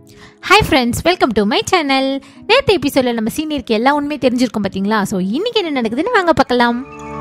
hi friends welcome to my channel நேற்று எபிசோடில் நம்ம சீனியருக்கு எல்லா உண்மையும் தெரிஞ்சிருக்கும் பார்த்தீங்களா ஸோ இன்னைக்கு என்ன நடக்குதுன்னு வாங்க பார்க்கலாம்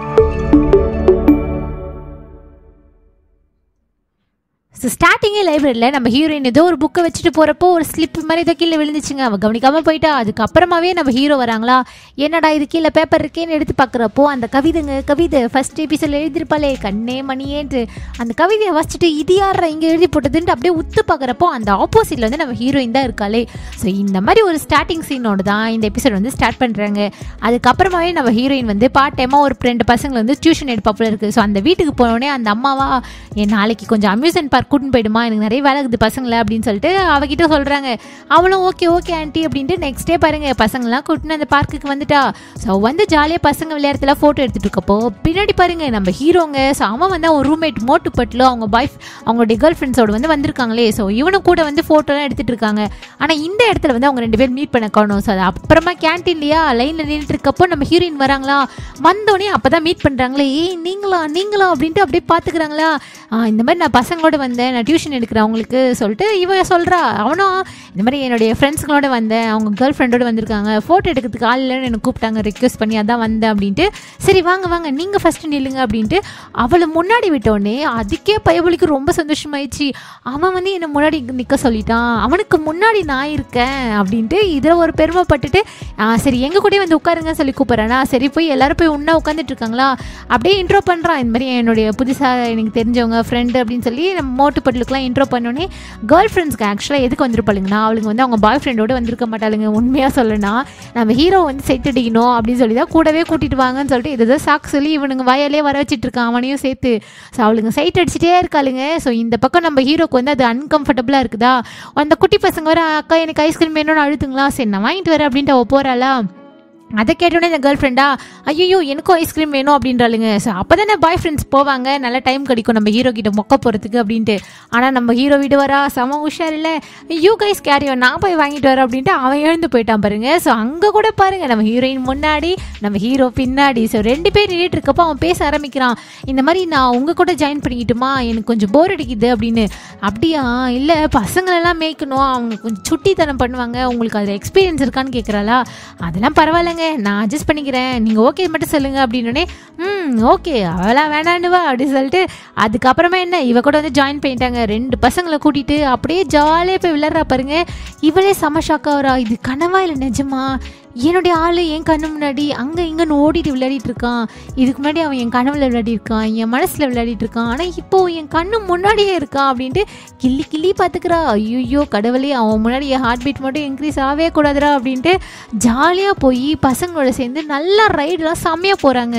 ஸோ ஸ்டார்டிங்கே லைப்ரரியில் நம்ம ஹீரோயின் ஏதோ ஒரு புக்கை வச்சுட்டு போகிறப்போ ஒரு ஸ்லிப் மாதிரி ஏதோ கீழே விழுந்துச்சுங்க அவள் கவனிக்காமல் போயிட்டா அதுக்கப்புறமாவே நம்ம ஹீரோ வராங்களா என்னடா இது கீழே பேப்பர் இருக்கேன்னு எடுத்து பார்க்குறப்போ அந்த கவிதைங்க கவிதை ஃபர்ஸ்ட் எபிசோடில் எழுதியிருப்பாளே கண்ணே மணியேன்ட்டு அந்த கவிதையை வச்சுட்டு இது யாரா இங்கே எழுதி போட்டதுன்ட்டு அப்படியே உத்து பார்க்குறப்போ அந்த ஆப்போசிட்டில் வந்து நம்ம ஹீரோயின் தான் இருக்காளே ஸோ இந்த மாதிரி ஒரு ஸ்டார்டிங் சீனோடு தான் இந்த எபிசோட் வந்து ஸ்டார்ட் பண்ணுறாங்க அதுக்கப்புறமாவே நம்ம ஹீரோயின் வந்து பார்ட் டைமாக ஒரு ரெண்டு பசங்களை வந்து டியூஷன் எடுப்பாப்புல இருக்குது ஸோ அந்த வீட்டுக்கு போனோடனே அந்த அம்மாவா என் நாளைக்கு கொஞ்சம் அம்யூஸ்மெண்ட் பார்க் கூட்டின்னு போயிடுமா எனக்கு நிறைய வேலை இருக்குது பசங்களை அப்படின்னு சொல்லிட்டு அவகிட்ட சொல்கிறாங்க அவளும் ஓகே ஓகே ஆண்டி அப்படின்ட்டு நெக்ஸ்ட் டே பாருங்க பசங்களாம் கூட்டின்னு அந்த பார்க்குக்கு வந்துட்டா ஸோ வந்து ஜாலியாக பசங்க விளையாடுறதுல ஃபோட்டோ எடுத்துட்டு இருக்கப்போ பின்னாடி பாருங்க நம்ம ஹீரோங்க ஸோ அவன் வந்து அவன் ரூம்மேட் மோட்டு பட்லோ அவங்க பாய் அவங்களுடைய கேர்ள் ஃப்ரெண்ட்ஸோட வந்து வந்திருக்காங்களே ஸோ இவனும் கூட வந்து ஃபோட்டோலாம் எடுத்துட்டு இருக்காங்க ஆனால் இந்த இடத்துல வந்து அவங்க ரெண்டு பேரும் மீட் பண்ண காணும் ஸோ அது அப்புறமா கேன்டீன்லையா லைனில் நின்றுட்டு இருக்கப்போ நம்ம ஹீரோயின் வராங்களா வந்தோடனே அப்போ தான் மீட் பண்ணுறாங்களே ஏய் நீங்களா நீங்களா அப்படின்ட்டு அப்படியே பார்த்துக்கிறாங்களா இந்த மாதிரி நான் பசங்களோட வந்தேன் நான் டியூஷன் எடுக்கிறேன் அவங்களுக்கு சொல்லிட்டு இவ சொல்கிறா அவனும் இந்த மாதிரி என்னுடைய ஃப்ரெண்ட்ஸுங்களோட வந்தேன் அவங்க கேர்ள் ஃப்ரெண்டோட வந்திருக்காங்க ஃபோட்டோ எடுக்கிறதுக்கு ஆள் இல்லைன்னு எனக்கு கூப்பிட்டாங்க ரிக்வெஸ்ட் பண்ணி அதான் வந்தேன் அப்படின்ட்டு சரி வாங்க வாங்க நீங்கள் ஃபஸ்ட்டு நில்லுங்க அப்படின்ட்டு அவளை முன்னாடி விட்டோடனே அதுக்கே பயபலிக்கு ரொம்ப சந்தோஷமாயிடுச்சு அவன் வந்து என்னை முன்னாடி நிற்க சொல்லிட்டான் அவனுக்கு முன்னாடி நான் இருக்கேன் அப்படின்ட்டு இதில் ஒரு பெருமைப்பட்டுட்டு "ஆ, சரி எங்கள் கூடயே வந்து உட்காருங்க சொல்லி கூப்பிட்றேனா சரி போய் எல்லாரும் போய் ஒன்றா உட்காந்துட்டு இருக்காங்களா அப்படியே இன்ட்ரோ பண்ணுறான் இந்த மாதிரி என்னுடைய புதுசாக எனக்கு தெரிஞ்சவங்க ஃப்ரெண்டு அப்படின்னு சொல்லி நம்ம மோட்டுப்பட்டுலுக்குலாம் இன்ட்ரோ பண்ணோன்னே கேர்ள் ஃப்ரெண்ட்ஸ்க்கு ஆக்சுவலாக எதுக்கு வந்திருப்பாளுங்கன்னா அவளுங்க வந்து அவங்க பாய் ஃப்ரெண்டோட வந்திருக்க மாட்டாளுங்க உண்மையாக சொல்லணும்னா நம்ம ஹீரோ வந்து செட் அடிக்கணும் அப்படின்னு சொல்லி தான் கூடவே கூட்டிட்டு வாங்கன்னு சொல்லிட்டு இதை சாக்கு சொல்லி இவனுங்க வாயாலே வர வச்சிட்டு இருக்கான் அவனையும் சேர்த்து ஸோ அவளுங்க சைட் அடிச்சிட்டே இருக்காளுங்க ஸோ இந்த பக்கம் நம்ம ஹீரோக்கு வந்து அது அன்கம்ஃபர்டபுளாக இருக்குதா அந்த குட்டி பசங்க வர அக்கா எனக்கு ஐஸ்கிரீம் வேணும்னு அழுத்துங்களா சரி நான் வாங்கிட்டு வரேன் அப்படின்ட்டு அவள் போகிறாளா அதை கேட்டோன்னே இந்த கேர்ள் ஃப்ரெண்டா ஐயோ எனக்கும் ஐஸ்கிரீம் வேணும் அப்படின்றாளுங்க ஸோ அப்போ தானே பாய் ஃப்ரெண்ட்ஸ் போவாங்க நல்ல டைம் கிடைக்கும் நம்ம ஹீரோ கிட்ட மொக்க போகிறதுக்கு அப்படின்ட்டு ஆனால் நம்ம ஹீரோ வீடு வரா செம உஷார் இல்லை யூ கைஸ் கேரியோ நான் போய் வாங்கிட்டு வரேன் அப்படின்ட்டு அவன் எழுந்து போயிட்டான் பாருங்க ஸோ அங்கே கூட பாருங்க நம்ம ஹீரோயின் முன்னாடி நம்ம ஹீரோ பின்னாடி ஸோ ரெண்டு பேர் நின்றுட்டு இருக்கப்போ அவன் பேச ஆரம்பிக்கிறான் இந்த மாதிரி நான் உங்கள் கூட ஜாயின் பண்ணிக்கிட்டுமா எனக்கு கொஞ்சம் போர் அடிக்குது அப்படின்னு அப்படியா இல்லை பசங்களெல்லாம் மேய்க்கணும் அவங்க கொஞ்சம் சுட்டித்தனம் பண்ணுவாங்க உங்களுக்கு அதில் எக்ஸ்பீரியன்ஸ் இருக்கான்னு கேட்குறாளா அதெல்லாம் பரவாயில்லைங்க நான் அட்ஜஸ்ட் பண்ணிக்கிறேன் நீங்கள் ஓகே மட்டும் சொல்லுங்க அப்படின்னே ம் ஓகே அவளாம் வேணாண்டுவா அப்படின்னு சொல்லிட்டு அதுக்கப்புறமா என்ன இவ கூட வந்து ஜாயின் பண்ணிட்டாங்க ரெண்டு பசங்களை கூட்டிட்டு அப்படியே ஜாலியாக போய் விளையாடுறா பாருங்க இவளே செம ஷாக்காகிறா இது கனவா இல்லை நிஜமா என்னுடைய ஆள் என் கண்ணு முன்னாடி அங்கே இங்கன்னு ஓடிட்டு விளையாடிட்டு இருக்கான் இதுக்கு முன்னாடி அவன் என் கனவுல விளையாடி இருக்கான் என் மனசில் விளையாடிட்டு இருக்கான் ஆனால் இப்போ என் கண்ணு முன்னாடியே இருக்கான் அப்படின்ட்டு கிள்ளி கிள்ளி பார்த்துக்கிறா ஐயோ கடவுளே அவன் முன்னாடி என் ஹார்ட் பீட் மட்டும் இன்க்ரீஸ் ஆகவே கூடாதுடா அப்படின்ட்டு ஜாலியாக போய் பசங்களோட சேர்ந்து நல்லா ரைடெலாம் செம்மையாக போகிறாங்க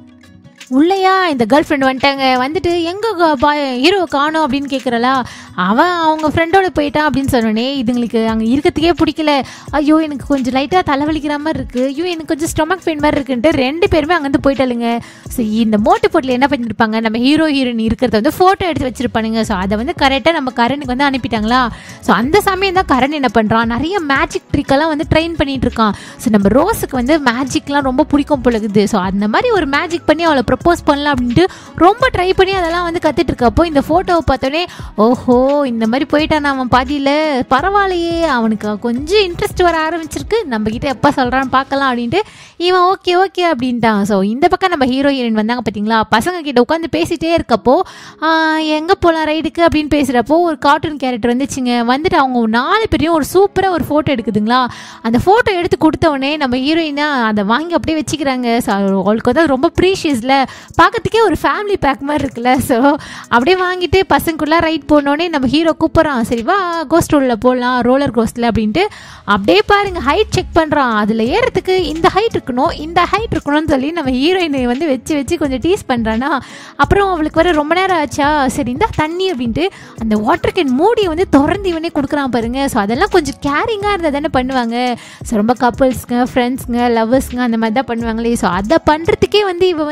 உள்ளையா இந்த கேர்ள் ஃப்ரெண்ட் வந்துட்டாங்க வந்துட்டு எங்கே பாய் ஹீரோ காணோம் அப்படின்னு கேட்குறலா அவன் அவங்க ஃப்ரெண்டோட போயிட்டான் அப்படின்னு சொன்னோடனே இதுங்களுக்கு அங்கே இருக்கிறதுக்கே பிடிக்கல ஐயோ எனக்கு கொஞ்சம் லைட்டாக தலைவலிக்கிற மாதிரி இருக்குது ஐயோ எனக்கு கொஞ்சம் ஸ்டொமக் பெயின் மாதிரி இருக்குன்ட்டு ரெண்டு பேருமே அங்கேருந்து போயிட்டாளுங்க ஸோ இந்த மோட்டு போட்டில் என்ன பண்ணியிருப்பாங்க நம்ம ஹீரோ ஹீரோயின் இருக்கிறத வந்து ஃபோட்டோ எடுத்து வச்சிருப்பானுங்க ஸோ அதை வந்து கரெக்டாக நம்ம கரனுக்கு வந்து அனுப்பிட்டாங்களா ஸோ அந்த சமயம் தான் கரண் என்ன பண்ணுறான் நிறைய மேஜிக் ட்ரிக்கெல்லாம் வந்து ட்ரெயின் பண்ணிட்டு இருக்கான் ஸோ நம்ம ரோஸுக்கு வந்து மேஜிக்லாம் ரொம்ப பிடிக்கும் பொழுது ஸோ அந்த மாதிரி ஒரு மேஜிக் பண்ணி அவளை ப்ரப்போஸ் பண்ணலாம் அப்படின்ட்டு ரொம்ப ட்ரை பண்ணி அதெல்லாம் வந்து கற்றுட்டு இருக்கப்போ இந்த ஃபோட்டோவை பார்த்தோன்னே ஓஹோ இந்த மாதிரி போயிட்டான் அவன் பாதியில் பரவாயில்லையே அவனுக்கு கொஞ்சம் இன்ட்ரெஸ்ட் வர ஆரம்பிச்சிருக்கு நம்ம கிட்ட எப்போ சொல்கிறான்னு பார்க்கலாம் அப்படின்ட்டு இவன் ஓகே ஓகே அப்படின்ட்டான் ஸோ இந்த பக்கம் நம்ம ஹீரோ ஹீரோயின் வந்தாங்க பார்த்தீங்களா பசங்க கிட்ட உட்காந்து பேசிட்டே இருக்கப்போ எங்கே போகலாம் ரைடுக்கு அப்படின்னு பேசுகிறப்போ ஒரு கார்ட்டூன் கேரக்டர் வந்துச்சுங்க வந்துட்டு அவங்க நாலு பேரையும் ஒரு சூப்பராக ஒரு ஃபோட்டோ எடுக்குதுங்களா அந்த ஃபோட்டோ எடுத்து கொடுத்த உடனே நம்ம ஹீரோயினா அதை வாங்கி அப்படியே வச்சுக்கிறாங்க ஸோ அவளுக்கு வந்து அது ரொம்ப ப்ரீஷியஸில் பார்க்கறதுக்கே ஒரு ஃபேமிலி பேக் மாதிரி இருக்குல்ல ஸோ அப்படியே வாங்கிட்டு பசங்களுக்குள்ளே ரைட் போனோடனே நம்ம ஹீரோ கூப்பிட்றான் சரி வா கோஸ்ட் ரோலில் போடலாம் ரோலர் கோஸ்டில் அப்படின்ட்டு அப்படியே பாருங்க ஹைட் செக் பண்ணுறான் அதில் ஏறதுக்கு இந்த ஹைட் இருக்கணும் இந்த ஹைட் இருக்கணும்னு சொல்லி நம்ம ஹீரோயினை வந்து வச்சு வச்சு கொஞ்சம் டீஸ் பண்ணுறானா அப்புறம் அவளுக்கு வர ரொம்ப நேரம் ஆச்சா சரி இந்த தண்ணி அப்படின்ட்டு அந்த வாட்டர் கேன் மூடி வந்து திறந்து இவனே கொடுக்குறான் பாருங்க ஸோ அதெல்லாம் கொஞ்சம் கேரிங்காக இருந்தால் தானே பண்ணுவாங்க ஸோ ரொம்ப கப்புள்ஸ்ங்க ஃப்ரெண்ட்ஸுங்க லவ்வர்ஸ்ங்க அந்த மாதிரி தான் பண்ணுவாங்களே ஸோ அதை பண்ணுறதுக்கே வந்து இவ வந்து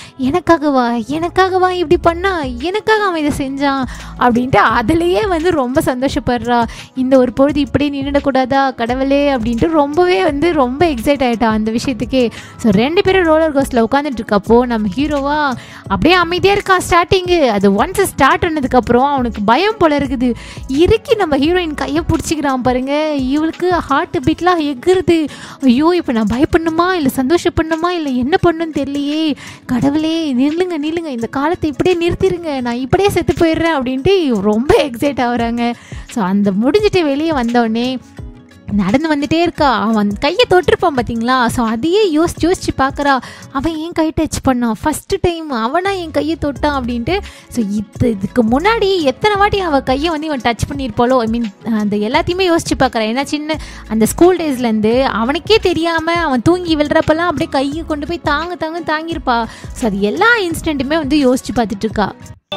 எனக்காகவா எனக்காகவா இப்படி பண்ணா எனக்காக அவன் இதை செஞ்சான் அப்படின்ட்டு அதுலேயே வந்து ரொம்ப சந்தோஷப்படுறா இந்த ஒரு பொழுது இப்படியே நின்றுடக்கூடாதா கடவுளே அப்படின்ட்டு ரொம்பவே வந்து ரொம்ப எக்ஸைட் ஆகிட்டா அந்த விஷயத்துக்கே ஸோ ரெண்டு பேரும் ரோலர் கோஸ்டில் உட்காந்துட்டு இருக்கப்போ நம்ம ஹீரோவா அப்படியே அமைதியாக இருக்கான் ஸ்டார்டிங்கு அது ஒன்ஸ் ஸ்டார்ட் ஆனதுக்கப்புறம் அவனுக்கு பயம் போல இருக்குது இறுக்கி நம்ம ஹீரோயின் கையை பிடிச்சிக்கிறான் பாருங்க இவளுக்கு ஹார்ட் பீட்லாம் எகுறுது ஐயோ இப்போ நான் பயப்படணுமா இல்லை சந்தோஷப்படணுமா இல்லை என்ன பண்ணணும்னு தெரியலையே கடவுளே நில்லுங்க நில்லுங்க இந்த காலத்தை இப்படியே நிறுத்திடுங்க நான் இப்படியே செத்து போயிடுறேன் அப்படின்ட்டு ரொம்ப எக்ஸைட் ஆகுறாங்க ஸோ அந்த முடிஞ்சிட்டு வெளியே வந்தோடனே நடந்து வந்துட்டே இருக்கா அவன் கையை தொட்டிருப்பான் பார்த்தீங்களா ஸோ அதையே யோசிச்சு யோசிச்சு பார்க்குறா அவன் ஏன் கை டச் பண்ணான் ஃபஸ்ட்டு டைம் அவனா என் கையை தொட்டான் அப்படின்ட்டு ஸோ இது இதுக்கு முன்னாடி எத்தனை வாட்டி அவள் கையை வந்து இவன் டச் பண்ணியிருப்பாளோ ஐ மீன் அந்த எல்லாத்தையுமே யோசிச்சு பார்க்குறான் ஏன்னா சின்ன அந்த ஸ்கூல் டேஸ்லேருந்து அவனுக்கே தெரியாமல் அவன் தூங்கி விழுறப்பெல்லாம் அப்படியே கையை கொண்டு போய் தாங்க தாங்க தாங்கியிருப்பா ஸோ அது எல்லா இன்ஸ்டன்ட்டுமே வந்து யோசிச்சு பார்த்துட்டு இருக்கா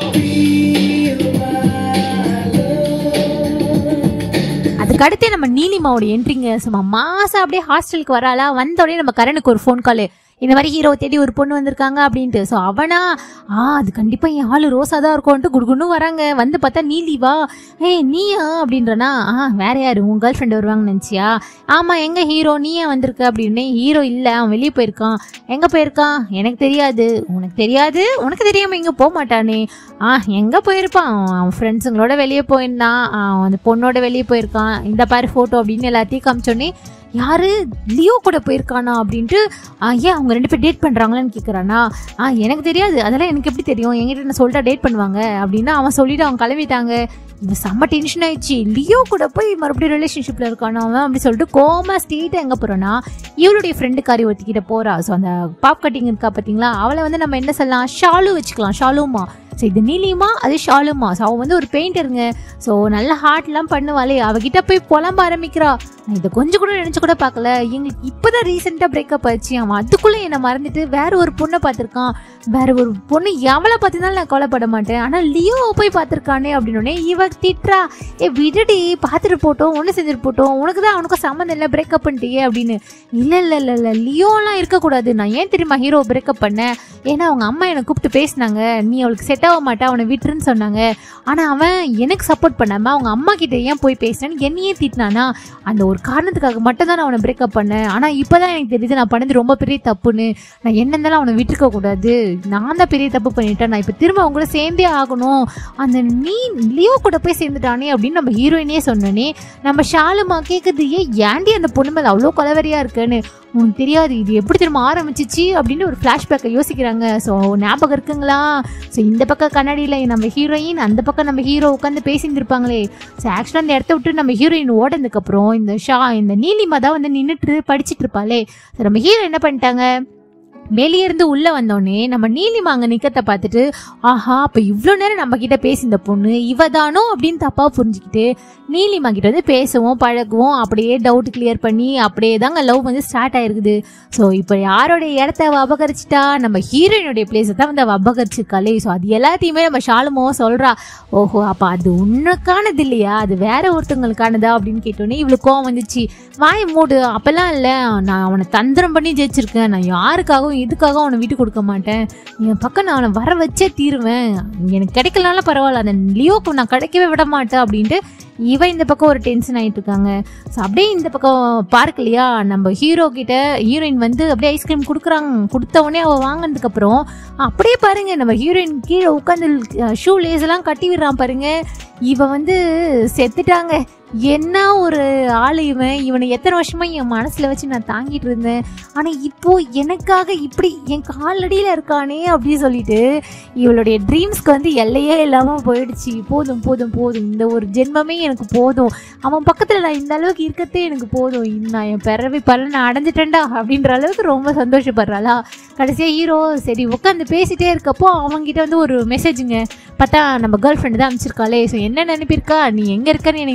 அதுக்கு அடுத்து நம்ம நீலிமாவோட என்ட்ரிங்க சும்மா மாசம் அப்படியே ஹாஸ்டலுக்கு வராளா வந்த உடனே நம்ம கரனுக்கு ஒரு ஃபோன் கால் இந்த மாதிரி ஹீரோ தேடி ஒரு பொண்ணு வந்திருக்காங்க அப்படின்ட்டு ஸோ அவனா ஆ அது கண்டிப்பாக என் ஆளு ரோஸா தான் இருக்கும்ன்ட்டு குடுகுன்னு வராங்க வந்து பார்த்தா நீலிவா ஏய் நீயா அப்படின்றனா ஆ வேற யாரு உன் கேர்ள் ஃப்ரெண்டு வருவாங்கன்னு நினச்சியா ஆமாம் எங்கே ஹீரோ நீயா வந்திருக்க அப்படின்னு ஹீரோ இல்லை அவன் வெளியே போயிருக்கான் எங்கே போயிருக்கான் எனக்கு தெரியாது உனக்கு தெரியாது உனக்கு தெரியாமல் இங்கே போக மாட்டானே ஆ எங்கே போயிருப்பான் அவன் ஃப்ரெண்ட்ஸுங்களோட வெளியே போயிருந்தான் அவன் அந்த பொண்ணோட வெளியே போயிருக்கான் இந்த பாரு ஃபோட்டோ அப்படின்னு எல்லாத்தையும் காமிச்சோன்னே யாரு லியோ கூட போயிருக்கானா அப்படின்ட்டு ஆ, ஏன் அவங்க ரெண்டு பேர் டேட் பண்ணுறாங்களான்னு கேட்குறானா ஆ எனக்கு தெரியாது அதெல்லாம் எனக்கு எப்படி தெரியும் என்கிட்ட நான் சொல்லிட்டா டேட் பண்ணுவாங்க அப்படின்னா அவன் சொல்லிட்டு அவங்க கிளம்பிட்டாங்க இவன் செம்ம டென்ஷன் ஆயிடுச்சு லியோ கூட போய் மறுபடியும் ரிலேஷன்ஷிப்பில் இருக்கானா அவன் அப்படி சொல்லிட்டு கோமா ஸ்ட்ரெயிட்டாக எங்கே போகிறான்னா இவளுடைய ஃப்ரெண்டு காரி ஒருத்திக்கிட்ட போகிறா ஸோ அந்த பாப் கட்டிங் இருக்கா பார்த்தீங்களா அவளை வந்து நம்ம என்ன சொல்லலாம் ஷாலு வச்சுக்கலாம் ஷாலுமா ஸோ இது நீலியுமா அது ஷாலுமா ஸோ அவள் வந்து ஒரு பெயிண்டருங்க ஸோ நல்ல ஹார்ட்லாம் பண்ணுவாளே அவகிட்ட போய் புலம்ப ஆரம்பிக்கிறா நான் இதை கொஞ்சம் கூட நினச்சி கூட பார்க்கல எங்களுக்கு இப்போதான் ரீசெண்டாக பிரேக்கப் ஆச்சு அவன் அதுக்குள்ளே என்னை மறந்துட்டு வேற ஒரு பொண்ணை பார்த்துருக்கான் வேற ஒரு பொண்ணு எவளை பார்த்துனாலும் நான் கவலைப்பட மாட்டேன் ஆனால் லியோ போய் பார்த்துருக்கானே அப்படின்னோடனே இவ திட்டுறா ஏ விடுடி பார்த்துட்டு போட்டோம் ஒன்று செஞ்சுட்டு போட்டோம் உனக்கு தான் அவனுக்கும் சம்மந்தம் இல்லை பிரேக்கப் பண்ணிட்டியே அப்படின்னு இல்லை இல்லை இல்லை இல்லை லியோலாம் இருக்கக்கூடாது நான் ஏன் தெரியுமா ஹீரோ பிரேக்கப் பண்ணேன் ஏன்னா அவங்க அம்மா என்னை கூப்பிட்டு பேசினாங்க நீ அவளுக்கு செட் ஆக மாட்டா அவனை விட்டுருன்னு சொன்னாங்க ஆனால் அவன் எனக்கு சப்போர்ட் பண்ணாம அவங்க அம்மா கிட்ட ஏன் போய் பேசினேன்னு என்னையே திட்டினானா அந்த ஒரு காரணத்துக்காக மட்டும் தான் நான் அவனை பிரேக்கப் பண்ணேன் ஆனால் இப்போ தான் எனக்கு தெரியுது நான் பண்ணது ரொம்ப பெரிய தப்புன்னு நான் என்ன இருந்தாலும் அவனை விட்டுருக்க கூடாது நான் தான் பெரிய தப்பு பண்ணிட்டேன் நான் இப்போ திரும்ப அவங்க கூட சேர்ந்தே ஆகணும் அந்த நீ லியோ கூட போய் சேர்ந்துட்டானே அப்படின்னு நம்ம ஹீரோயினே சொன்னனே நம்ம ஷாலுமா கேட்குது ஏன் ஏன்டி அந்த பொண்ணு மேலே அவ்வளோ கொலவரியாக இருக்குன்னு உனக்கு தெரியாது இது எப்படி திரும்ப ஆரம்பிச்சிச்சு அப்படின்னு ஒரு ஃப்ளாஷ்பேக்கை யோசிக்கிறாங்க ஸோ ஞாபகம் இருக்குங்களா ஸோ இந்த பக்கம் கண்ணாடியில் நம்ம ஹீரோயின் அந்த பக்கம் நம்ம ஹீரோ உட்காந்து பேசியிருந்திருப்பாங்களே ஸோ ஆக்சுவலாக அந்த இடத்த விட்டு நம்ம ஹீரோயின் ஓடுனதுக்கப்புறம் இந்த ஷா இந்த நீலிமா தான் வந்து நின்றுட்டு படிச்சிட்டு இருப்பாளே ஸோ நம்ம ஹீரோ என்ன பண்ணிட்டாங்க வெளியே இருந்து உள்ள வந்தோடனே நம்ம நீலிமா அங்க நிக்கத்தை பார்த்துட்டு ஆஹா அப்ப இவ்வளோ நேரம் நம்ம கிட்ட பேசி இந்த பொண்ணு இவ தானோ அப்படின்னு தப்பா புரிஞ்சுக்கிட்டு நீலிமா கிட்ட வந்து பேசுவோம் பழகுவோம் அப்படியே டவுட் கிளியர் பண்ணி அப்படியே தாங்க லவ் வந்து ஸ்டார்ட் ஆயிருக்குது ஸோ இப்போ யாரோடைய இடத்த அவ அபகரிச்சிட்டா நம்ம ஹீரோயினுடைய பிளேஸை தான் வந்து அவ அபகரிச்சிருக்காளே ஸோ அது எல்லாத்தையுமே நம்ம ஷாலுமாவும் சொல்றா ஓஹோ அப்ப அது உனக்கானது இல்லையா அது வேற ஒருத்தவங்களுக்கானதா அப்படின்னு கேட்டோன்னே இவளுக்கு கோவம் வந்துச்சு வாய் மூடு அப்பெல்லாம் இல்லை நான் அவனை தந்திரம் பண்ணி ஜெயிச்சிருக்கேன் நான் யாருக்காகவும் இதுக்காகவும் அவனை விட்டு கொடுக்க மாட்டேன் என் பக்கம் நான் அவனை வர வச்சே தீருவேன் எனக்கு கிடைக்கலனாலும் பரவாயில்ல அந்த லியோக்கு நான் கிடைக்கவே விட மாட்டேன் அப்படின்ட்டு இவ இந்த பக்கம் ஒரு டென்ஷன் ஆயிட்டு இருக்காங்க ஸோ அப்படியே இந்த பக்கம் பார்க் இல்லையா நம்ம ஹீரோ கிட்ட ஹீரோயின் வந்து அப்படியே ஐஸ்கிரீம் கொடுக்குறாங்க கொடுத்த உடனே அவள் வாங்கினதுக்கு அப்புறம் அப்படியே பாருங்க நம்ம ஹீரோயின் கீழே உட்காந்து ஷூ லேஸ் எல்லாம் கட்டி விடுறான் பாருங்க இவ வந்து செத்துட்டாங்க என்ன ஒரு ஆள் இவன் இவனை எத்தனை வருஷமா என் மனசுல வச்சு நான் தாங்கிட்டு இருந்தேன் ஆனா இப்போ எனக்காக இப்படி என் காலடியில இருக்கானே அப்படின்னு சொல்லிட்டு இவளுடைய ட்ரீம்ஸ்க்கு வந்து எல்லையே இல்லாம போயிடுச்சு போதும் போதும் போதும் இந்த ஒரு ஜென்மமே எனக்கு போதும் அவன் பக்கத்துல நான் இந்த அளவுக்கு இருக்கத்தே எனக்கு போதும் இன்னும் நான் என் பிறவி பலனை அடைஞ்சிட்டேன்டா அப்படின்ற அளவுக்கு ரொம்ப சந்தோஷப்படுறாளா கடைசியா ஹீரோ சரி உட்காந்து பேசிட்டே இருக்கப்போ அவங்ககிட்ட வந்து ஒரு மெசேஜுங்க பார்த்தா நம்ம கேர்ள் ஃப்ரெண்டு தான் அனுப்பிச்சிருக்காளே ஸோ என்ன நினைப்பிருக்கா நீ எங்கே இருக்கன்னு எனக்கு தெரியும்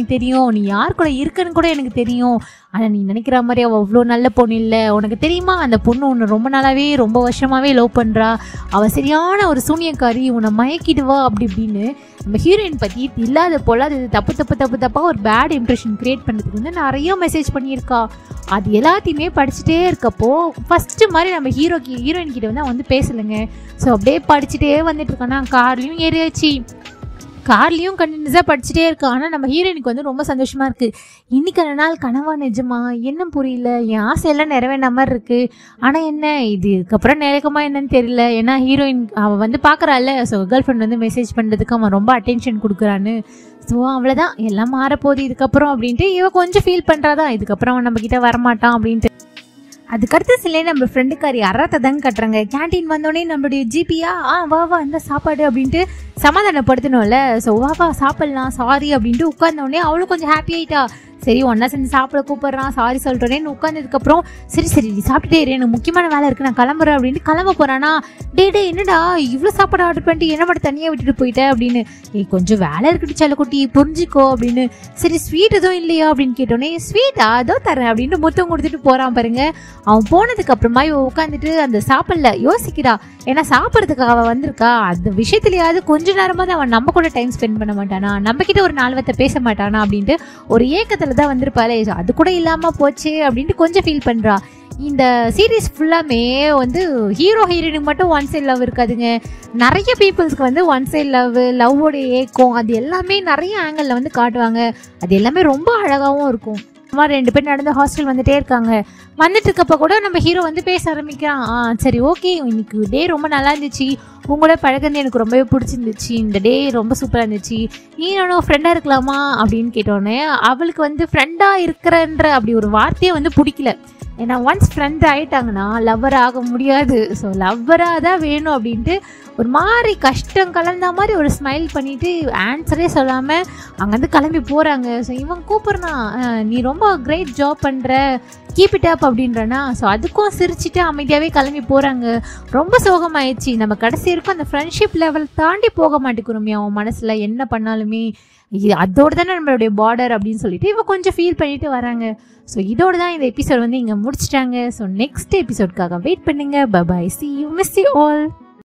தெரியும் நீ யார் கூட இருக்கன்னு கூட எனக்கு தெரியும் ஆனால் நீ நினைக்கிற மாதிரி அவள் அவ்வளோ நல்ல பொண்ணு இல்லை உனக்கு தெரியுமா அந்த பொண்ணு உன்னை ரொம்ப நாளாவே ரொம்ப வருஷமாவே லவ் பண்ணுறா அவள் சரியான ஒரு சூனியக்காரி உன்னை மயக்கிடுவா அப்படி இப்படின்னு நம்ம ஹீரோயின் பற்றி இல்லாத போல அது தப்பு தப்பு தப்பு தப்பாக ஒரு பேட் இம்ப்ரெஷன் கிரியேட் பண்ணுறதுக்கு வந்து நிறைய மெசேஜ் பண்ணியிருக்கா அது எல்லாத்தையுமே படிச்சுட்டே இருக்கப்போ ஃபஸ்ட்டு மாதிரி நம்ம ஹீரோக்கு ஹீரோயின் கிட்ட வந்து அவன் வந்து பேசலைங்க ஸோ அப்படியே படிச்சுட்டே வந்துட்டு இருக்கானா கார்லேயும் ஏறியாச்சு கார்லேயும் கண்டினியூஸாக படிச்சுட்டே இருக்கா ஆனால் நம்ம ஹீரோயினுக்கு வந்து ரொம்ப சந்தோஷமாக இருக்குது இன்னைக்கான நாள் கனவா நிஜமா என்ன புரியல என் ஆசையெல்லாம் நிறைவேற மாதிரி இருக்குது ஆனால் என்ன இது இதுக்கப்புறம் நிலைக்குமா என்னன்னு தெரியல ஏன்னா ஹீரோயின் அவள் வந்து பார்க்குறாள் ஸோ கேர்ள் ஃப்ரெண்ட் வந்து மெசேஜ் பண்ணுறதுக்கு அவன் ரொம்ப அட்டென்ஷன் கொடுக்குறான்னு ஸோ அவ்வளோதான் எல்லாம் மாறப்போகுது இதுக்கப்புறம் அப்படின்ட்டு இவ கொஞ்சம் ஃபீல் பண்ணுறாதான் இதுக்கப்புறம் அவன் நம்மக்கிட்ட வரமாட்டான் அப்படின்ட்டு அதுக்கடுத்து சில நம்ம ஃப்ரெண்டுக்காரி அறத்தை தாங்க கட்டுறாங்க கேன்டீன் வந்தோடனே நம்மளுடைய ஜிபியா ஆ வா வா இந்த சாப்பாடு அப்படின்ட்டு சமாதானப்படுத்தணும்ல ஸோ வா வா சாப்பிட்லாம் சாரி அப்படின்ட்டு உட்கார்ந்தோடனே அவளும் கொஞ்சம் ஹாப்பி ஆயிட்டா சரி ஒன்றா சேர்ந்து சாப்பிட கூப்பிட்றான் சாரி சொல்லிட்டோன்னே உட்காந்ததுக்கப்புறம் சரி சரி நீ சாப்பிட்டுட்டே இரு எனக்கு முக்கியமான வேலை இருக்குது நான் கிளம்புறேன் அப்படின்ட்டு கிளம்ப போகிறானா டே டே என்னடா இவ்வளோ சாப்பாடு ஆர்டர் பண்ணிட்டு என்ன மட்டும் தனியாக விட்டுட்டு போயிட்ட அப்படின்னு ஏய் கொஞ்சம் வேலை இருக்குடி செல்லக்குட்டி புரிஞ்சுக்கோ அப்படின்னு சரி ஸ்வீட் எதுவும் இல்லையா அப்படின்னு கேட்டோன்னே ஸ்வீட்டா அதோ தரேன் அப்படின்னு முத்தம் கொடுத்துட்டு போகிறான் பாருங்க அவன் போனதுக்கு அப்புறமா இவ உட்காந்துட்டு அந்த சாப்பிடல யோசிக்கிறா ஏன்னா சாப்பிட்றதுக்கு அவள் வந்திருக்கா அந்த விஷயத்துலயாவது கொஞ்ச நேரமாவது அவன் நம்ம கூட டைம் ஸ்பெண்ட் பண்ண மாட்டானா நம்ம கிட்ட ஒரு நாலு வார்த்தை பேச மாட்டானா அப்படின்ட்டு ஒரு ஏக்கத்தில் தான் வந்திருப்பாளே So அது கூட இல்லாமல் போச்சு அப்படின்ட்டு கொஞ்சம் ஃபீல் பண்ணுறா இந்த சீரீஸ் ஃபுல்லாமே வந்து ஹீரோ ஹீரோயினுக்கு மட்டும் ஒன் சைட் லவ் இருக்காதுங்க நிறைய பீப்புள்ஸ்க்கு வந்து ஒன் சைட் லவ் லவ்வோட ஏக்கம் அது எல்லாமே நிறைய ஆங்கிளில் வந்து காட்டுவாங்க அது எல்லாமே ரொம்ப அழகாகவும் இருக்கும் சும்மா ரெண்டு பேர் நடந்து ஹாஸ்டல் வந்துட்டே இருக்காங்க வந்துட்டு இருக்கப்ப கூட நம்ம ஹீரோ வந்து பேச ஆரம்பிக்கிறான் ஆ சரி ஓகே இன்னைக்கு டே ரொம்ப நல்லா இருந்துச்சு உங்களோட பழகிறது எனக்கு ரொம்பவே பிடிச்சிருந்துச்சு இந்த டே ரொம்ப சூப்பராக இருந்துச்சு நீ நானும் ஃப்ரெண்டாக இருக்கலாமா அப்படின்னு கேட்டோடனே அவளுக்கு வந்து ஃப்ரெண்டாக இருக்கிறன்ற அப்படி ஒரு வார்த்தையே வந்து பிடிக்கல ஏன்னா ஒன்ஸ் ஃப்ரெண்ட் ஆயிட்டாங்கன்னா லவ்வர் ஆக முடியாது ஸோ லவ்வராக தான் வேணும் அப்படின்ட்டு ஒரு மாதிரி கஷ்டம் கலந்த மாதிரி ஒரு ஸ்மைல் பண்ணிட்டு ஆன்சரே சொல்லாமல் அங்கேருந்து கிளம்பி போகிறாங்க ஸோ இவன் கூப்பிட்றான் "அஹ், நீ ரொம்ப கிரேட் ஜாப் பண்ணுற கீப் இட் அப் அப்படின்றனா ஸோ அதுக்கும் சிரிச்சிட்டு அமைதியாகவே கிளம்பி போகிறாங்க ரொம்ப சோகமாயிடுச்சு நம்ம கடைசி வரைக்கும் அந்த ஃப்ரெண்ட்ஷிப் லெவல் தாண்டி போக மாட்டேங்கிறோமே அவன் மனசில் என்ன பண்ணாலுமே இது அதோட தானே நம்மளுடைய பார்டர் அப்படின்னு சொல்லிட்டு இவன் கொஞ்சம் ஃபீல் பண்ணிட்டு வராங்க ஸோ இதோட தான் இந்த எபிசோட் வந்து இங்கே முடிச்சிட்டாங்க ஸோ நெக்ஸ்ட் எபிசோட்காக வெயிட் பண்ணுங்க bye bye see you miss you all